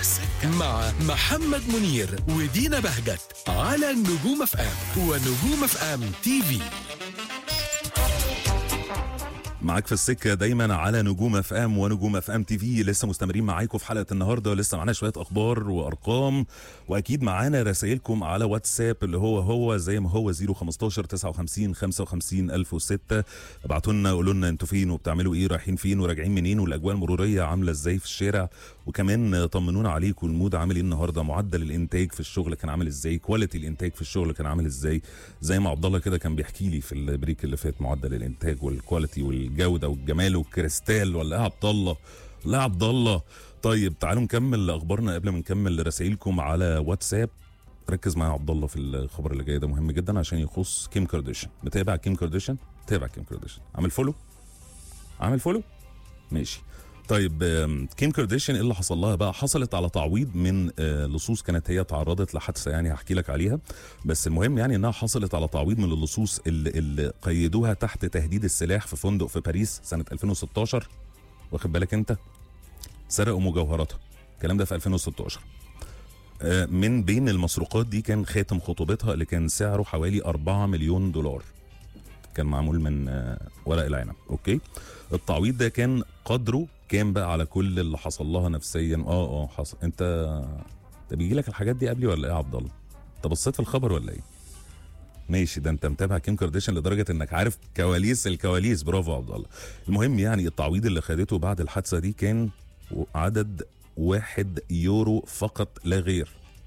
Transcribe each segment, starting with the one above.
مع محمد منير ودينا بهجت على نجوم اف ام ونجوم اف ام تي في معاك في السكه دايما على نجوم اف ام ونجوم اف ام تي في لسه مستمرين معاكم في حلقه النهارده لسه معانا شويه اخبار وارقام واكيد معانا رسائلكم على واتساب اللي هو هو زي ما هو 015 59 55 1006 ابعتوا لنا قولوا لنا انتوا فين وبتعملوا ايه رايحين فين وراجعين منين والاجواء المروريه عامله ازاي في الشارع وكمان طمنونا عليكم المود عامل ايه النهارده معدل الانتاج في الشغل كان عامل ازاي كواليتي الانتاج في الشغل كان عامل ازاي زي ما عبد الله كده كان بيحكي لي في البريك اللي فات معدل الانتاج والكواليتي والجوده والجمال والكريستال ولا ايه يا عبد الله لا يا عبد الله طيب تعالوا نكمل اخبارنا قبل ما نكمل رسائلكم على واتساب ركز معايا يا عبد الله في الخبر اللي جاي ده مهم جدا عشان يخص كيم كارديشن متابع كيم كارديشن متابع كيم كارديشن عامل فولو عامل فولو ماشي طيب آم، كيم كارديشيان ايه اللي حصل لها بقى حصلت على تعويض من آه، لصوص كانت هي تعرضت لحادثه يعني هحكي لك عليها بس المهم يعني انها حصلت على تعويض من اللصوص اللي, اللي قيدوها تحت تهديد السلاح في فندق في باريس سنه 2016 واخد بالك انت سرقوا مجوهراتها الكلام ده في 2016 آه، من بين المسروقات دي كان خاتم خطوبتها اللي كان سعره حوالي 4 مليون دولار كان معمول من آه، ورق العنب اوكي التعويض ده كان قدره كام بقى على كل اللي حصل لها نفسيا اه اه حصل انت انت بيجي لك الحاجات دي قبلي ولا ايه يا عبد الله انت بصيت في الخبر ولا ايه ماشي ده انت متابع كيم كارديشن لدرجه انك عارف كواليس الكواليس برافو يا عبد الله المهم يعني التعويض اللي خدته بعد الحادثه دي كان عدد واحد يورو فقط لا غير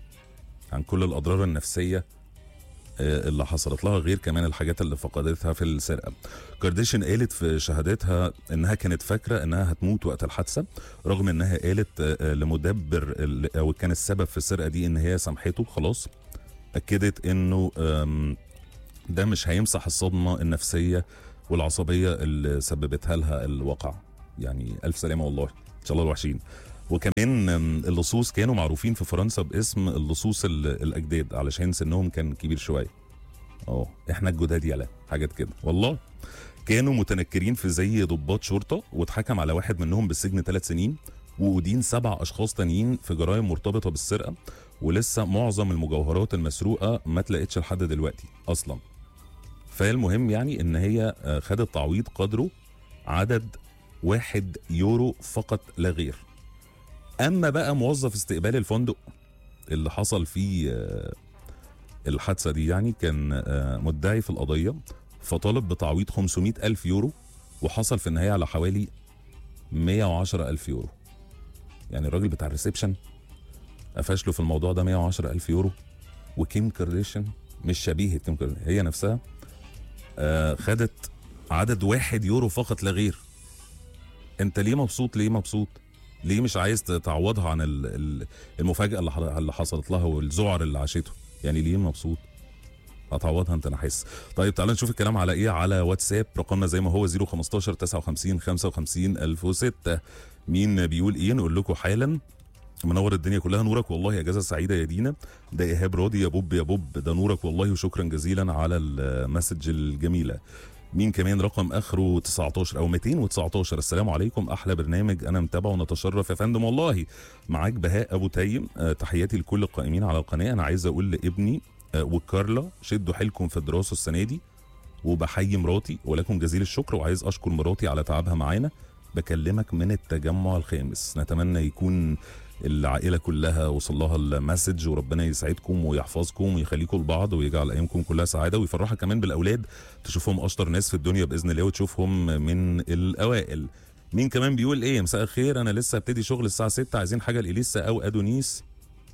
عن كل الاضرار النفسيه آه، اللي حصلت لها غير كمان الحاجات اللي فقدتها في السرقه. كارديشن قالت في شهادتها انها كانت فاكره انها هتموت وقت الحادثه رغم انها قالت آه، آه، لمدبر ال- او كان السبب في السرقه دي ان هي سامحته خلاص اكدت انه آم، ده مش هيمسح الصدمه النفسيه والعصبيه اللي سببتها لها الواقع يعني الف سلامه والله ان شاء الله الوحشين وكمان آم، اللصوص كانوا معروفين في فرنسا باسم اللصوص ال- الاجداد علشان سنهم كان كبير شويه اه احنا الجداد يلا حاجات كده والله كانوا متنكرين في زي ضباط شرطه واتحكم على واحد منهم بالسجن ثلاث سنين وأدين سبع أشخاص تانيين في جرائم مرتبطة بالسرقة ولسه معظم المجوهرات المسروقة ما اتلقتش لحد دلوقتي أصلا فالمهم يعني إن هي آه، خدت تعويض قدره عدد واحد يورو فقط لا غير أما بقى موظف استقبال الفندق اللي حصل فيه آه، الحادثة دي يعني كان آه، مدعي في القضية فطالب بتعويض 500 ألف يورو وحصل في النهاية على حوالي 110 ألف يورو يعني الراجل بتاع الريسبشن قفش له في الموضوع ده 110 ألف يورو وكيم كارديشن مش شبيهة كيم كارديشن هي نفسها آه خدت عدد واحد يورو فقط لا غير انت ليه مبسوط ليه مبسوط ليه مش عايز تعوضها عن ال- ال- المفاجأة اللي ح- اللي حصلت لها والذعر اللي عاشته يعني ليه مبسوط هتعوضها انت انا حاسس طيب تعالى نشوف الكلام على ايه على واتساب رقمنا زي ما هو 015 59 55 1006 مين بيقول ايه نقول لكم حالا منور الدنيا كلها نورك والله اجازه سعيده يا دينا ده ايهاب راضي يا بوب يا بوب ده نورك والله وشكرا جزيلا على المسج الجميله مين كمان رقم اخره 19 او 219 السلام عليكم احلى برنامج انا متابعه ونتشرف يا فندم والله معاك بهاء ابو تايم آه، تحياتي لكل القائمين على القناه انا عايز اقول لابني آه، وكارلا شدوا حيلكم في الدراسه السنه دي وبحيي مراتي ولكم جزيل الشكر وعايز اشكر مراتي على تعبها معانا بكلمك من التجمع الخامس نتمنى يكون العائله كلها وصل لها المسج وربنا يسعدكم ويحفظكم ويخليكم لبعض ويجعل ايامكم كلها سعاده ويفرحك كمان بالاولاد تشوفهم اشطر ناس في الدنيا باذن الله وتشوفهم من الاوائل مين كمان بيقول ايه مساء الخير انا لسه هبتدي شغل الساعه 6 عايزين حاجه لاليسا او ادونيس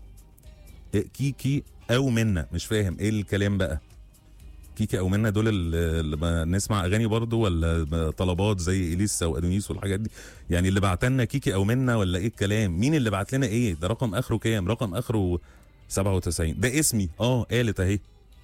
إيه كيكي او منا مش فاهم ايه الكلام بقى كيكي او منا دول اللي اللي بنسمع اغاني برضو ولا طلبات زي اليسا وادونيس والحاجات دي يعني اللي بعتلنا كيكي او منا ولا ايه الكلام مين اللي بعت لنا ايه ده رقم اخره كام رقم اخره 97 ده اسمي اه قالت اهي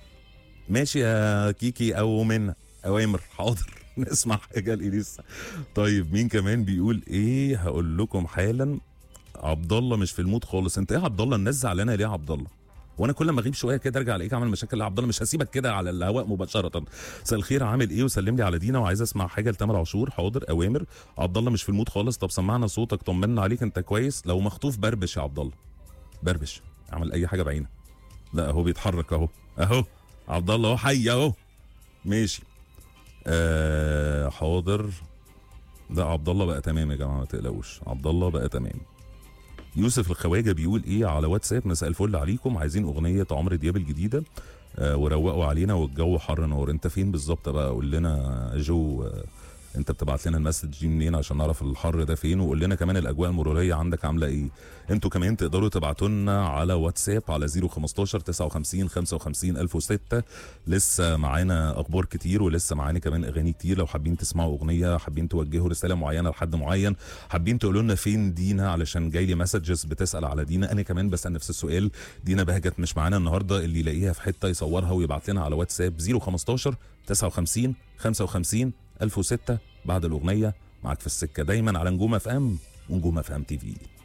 ماشي يا كيكي او منا اوامر حاضر نسمع حاجه لإليسا طيب مين كمان بيقول ايه هقول لكم حالا عبد الله مش في المود خالص انت ايه يا عبد الله الناس زعلانه ليه يا عبد الله وانا كل ما اغيب شويه كده ارجع الاقيك عامل مشاكل لا عبد الله مش هسيبك كده على الهواء مباشره مساء الخير عامل ايه وسلم لي على دينا وعايز اسمع حاجه لتامر عاشور حاضر اوامر عبد الله مش في المود خالص طب سمعنا صوتك طمنا عليك انت كويس لو مخطوف بربش يا عبد الله بربش اعمل اي حاجه بعينك لا اهو بيتحرك اهو اهو عبد الله اهو حي اهو ماشي آه حاضر ده عبد الله بقى تمام يا جماعه ما تقلقوش عبد الله بقى تمام يوسف الخواجه بيقول ايه على واتساب مساء الفل عليكم عايزين اغنيه عمرو دياب الجديده آه وروقوا علينا والجو حر نار انت فين بالظبط بقى قول لنا جو آه انت بتبعت لنا المسج دي منين عشان نعرف الحر ده فين وقول لنا كمان الاجواء المروريه عندك عامله ايه انتوا كمان تقدروا تبعتوا لنا على واتساب على 015 59 55 1006 لسه معانا اخبار كتير ولسه معانا كمان اغاني كتير لو حابين تسمعوا اغنيه حابين توجهوا رساله معينه لحد معين حابين تقولوا لنا فين دينا علشان جاي لي مسجز بتسال على دينا انا كمان بسال نفس السؤال دينا بهجت مش معانا النهارده اللي يلاقيها في حته يصورها ويبعت لنا على واتساب 015 59 55 1006 بعد الاغنيه معاك في السكه دايما على نجوم اف ام ونجوم اف ام تي في